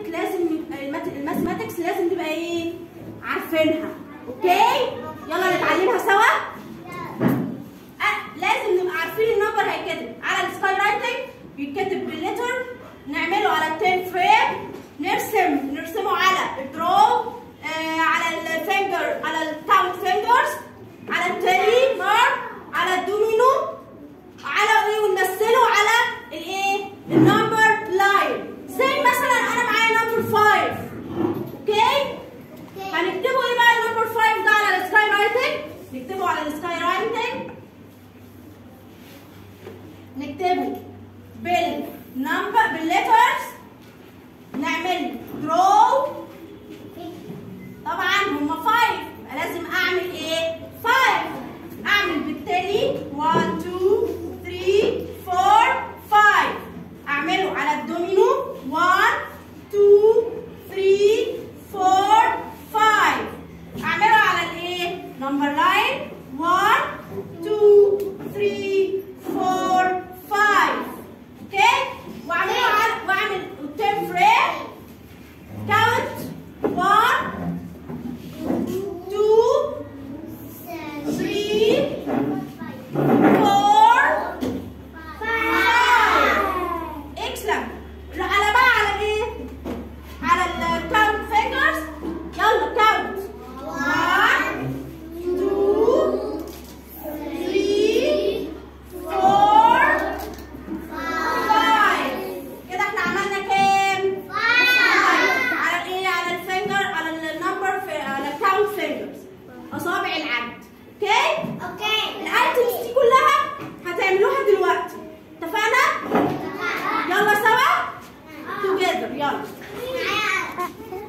لازم نبقى المات- الماثيماتكس لازم تبقى ايه عارفينها اوكي يلا نتعلمها سوا أه لازم نبقى عارفين النمبر هيتكتب على السكاي رايتنج بيتكتب باللتر نعمله على التين فريم نرسم نرسمه على الدرو آه على الفينجر على الكاونت فينجرز على التري مارك على الدومينو على ايه ونمثله على الايه النمبر لاين زي مثلا انا معايا نمبر 5 اوكي هنكتبه ايه بقى النمبر 5 ده على السكاي رايتنج نكتبه على السكاي رايتنج نكتبه بالنمبر بالليترز نعمل درو طبعا هما 5 يبقى لازم اعمل ايه 5 اعمل بالتالي 1 2 3 4 5 اعمله على الدومينو 1 2 3 4 5 اعمله على الايه نمبر لاين 1 2 3 4 5 اوكي واعمله على واعمل قدام فريم كاونت 1 2 3 4 اكسلنت على بقى على ايه؟ على الكاونت فينجرز يلا كاونت 1 2 3 4 5 كده احنا عملنا كام؟ على الايه؟ على الفينجر على النمبر في على الكاونت فينجرز اصابع العد اوكي؟ الايتمز دي كلها هتعملوها دلوقتي اتفقنا؟ يلا سوا؟ together يلا